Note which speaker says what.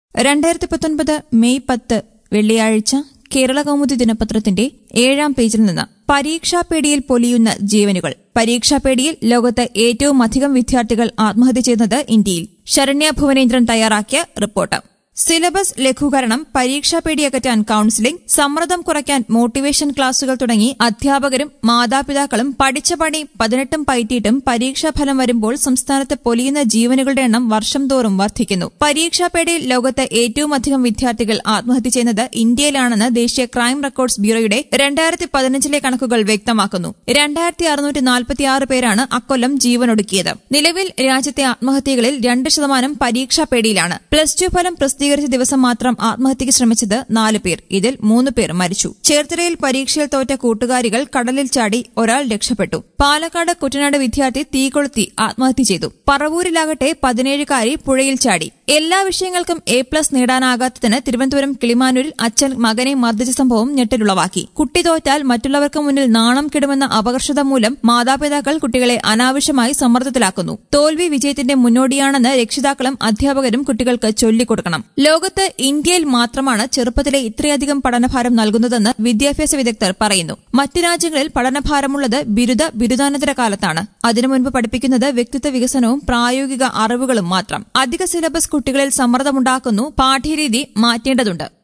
Speaker 1: രണ്ടായിരത്തി പത്തൊൻപത് മെയ് പത്ത് വെള്ളിയാഴ്ച കേരള കൗമുദി ദിനപത്രത്തിന്റെ ഏഴാം പേജിൽ നിന്ന് പരീക്ഷാപേടിയിൽ പൊലിയുന്ന ജീവനുകൾ പരീക്ഷാപേടിയിൽ ലോകത്ത് ഏറ്റവും അധികം വിദ്യാർത്ഥികൾ ആത്മഹത്യ ചെയ്യുന്നത് ഇന്ത്യയിൽ ശരണ്യ ഭുവനേന്ദ്രൻ തയ്യാറാക്കിയ റിപ്പോർട്ട് സിലബസ് ലഘൂകരണം പരീക്ഷാപേടി അകറ്റാൻ കൌൺസിലിംഗ് സമ്മർദ്ദം കുറയ്ക്കാൻ മോട്ടിവേഷൻ ക്ലാസുകൾ തുടങ്ങി അധ്യാപകരും മാതാപിതാക്കളും പഠിച്ച പണി പതിനെട്ടും പയറ്റിയിട്ടും പരീക്ഷാഫലം വരുമ്പോൾ സംസ്ഥാനത്ത് പൊലിയുന്ന ജീവനുകളുടെ എണ്ണം വർഷം തോറും വർദ്ധിക്കുന്നു പരീക്ഷാപേടിയിൽ ലോകത്ത് ഏറ്റവും അധികം വിദ്യാർത്ഥികൾ ആത്മഹത്യ ചെയ്യുന്നത് ഇന്ത്യയിലാണെന്ന് ദേശീയ ക്രൈം റെക്കോർഡ്സ് ബ്യൂറോയുടെ രണ്ടായിരത്തി പതിനഞ്ചിലെ കണക്കുകൾ വ്യക്തമാക്കുന്നു രണ്ടായിരത്തി അറുന്നൂറ്റി നാൽപ്പത്തിയാറ് പേരാണ് അക്കൊല്ലം ജീവനൊടുക്കിയത് നിലവിൽ രാജ്യത്തെ ആത്മഹത്യകളിൽ രണ്ട് ശതമാനം പരീക്ഷാപേടിയിലാണ് പ്ലസ് ടു ഫലം പ്രസിദ്ധീകരിച്ച ദിവസം മാത്രം ആത്മഹത്യയ്ക്ക് ശ്രമിച്ചത് നാല് പേർ ഇതിൽ മൂന്ന് പേർ മരിച്ചു ചേർത്തലയിൽ പരീക്ഷയിൽ തോറ്റ കൂട്ടുകാരികൾ കടലിൽ ചാടി ഒരാൾ രക്ഷപ്പെട്ടു പാലക്കാട് കുട്ടനാട് വിദ്യാർത്ഥി തീ കൊളുത്തി ആത്മഹത്യ ചെയ്തു പറവൂരിലാകട്ടെ പതിനേഴുകാരി പുഴയിൽ ചാടി എല്ലാ വിഷയങ്ങൾക്കും എ പ്ലസ് നേടാനാകാത്തതിന് തിരുവനന്തപുരം കിളിമാനൂരിൽ അച്ഛൻ മകനെ മർദ്ദിച്ച സംഭവം ഞെട്ടലുളവാക്കി കുട്ടി തോറ്റാൽ മറ്റുള്ളവർക്ക് മുന്നിൽ നാണം കെടുമെന്ന അപകർഷത മൂലം മാതാപിതാക്കൾ കുട്ടികളെ അനാവശ്യമായി സമ്മർദ്ദത്തിലാക്കുന്നു തോൽവി വിജയത്തിന്റെ മുന്നോടിയാണെന്ന് രക്ഷിതാക്കളും അധ്യാപകരും കുട്ടികൾക്ക് ചൊല്ലിക്കൊടുക്കണം ലോകത്ത് ഇന്ത്യയിൽ മാത്രമാണ് ചെറുപ്പത്തിലെ ഇത്രയധികം പഠനഭാരം നൽകുന്നതെന്ന് വിദ്യാഭ്യാസ വിദഗ്ധർ പറയുന്നു മറ്റ് രാജ്യങ്ങളിൽ പഠനഭാരമുള്ളത് ബിരുദ ബിരുദാനന്തര കാലത്താണ് അതിനു മുൻപ് പഠിപ്പിക്കുന്നത് വ്യക്തിത്വ വികസനവും പ്രായോഗിക അറിവുകളും മാത്രം അധിക സിലബസ് കുട്ടികളിൽ സമ്മർദ്ദമുണ്ടാക്കുന്നു പാഠ്യരീതി മാറ്റേണ്ടതുണ്ട്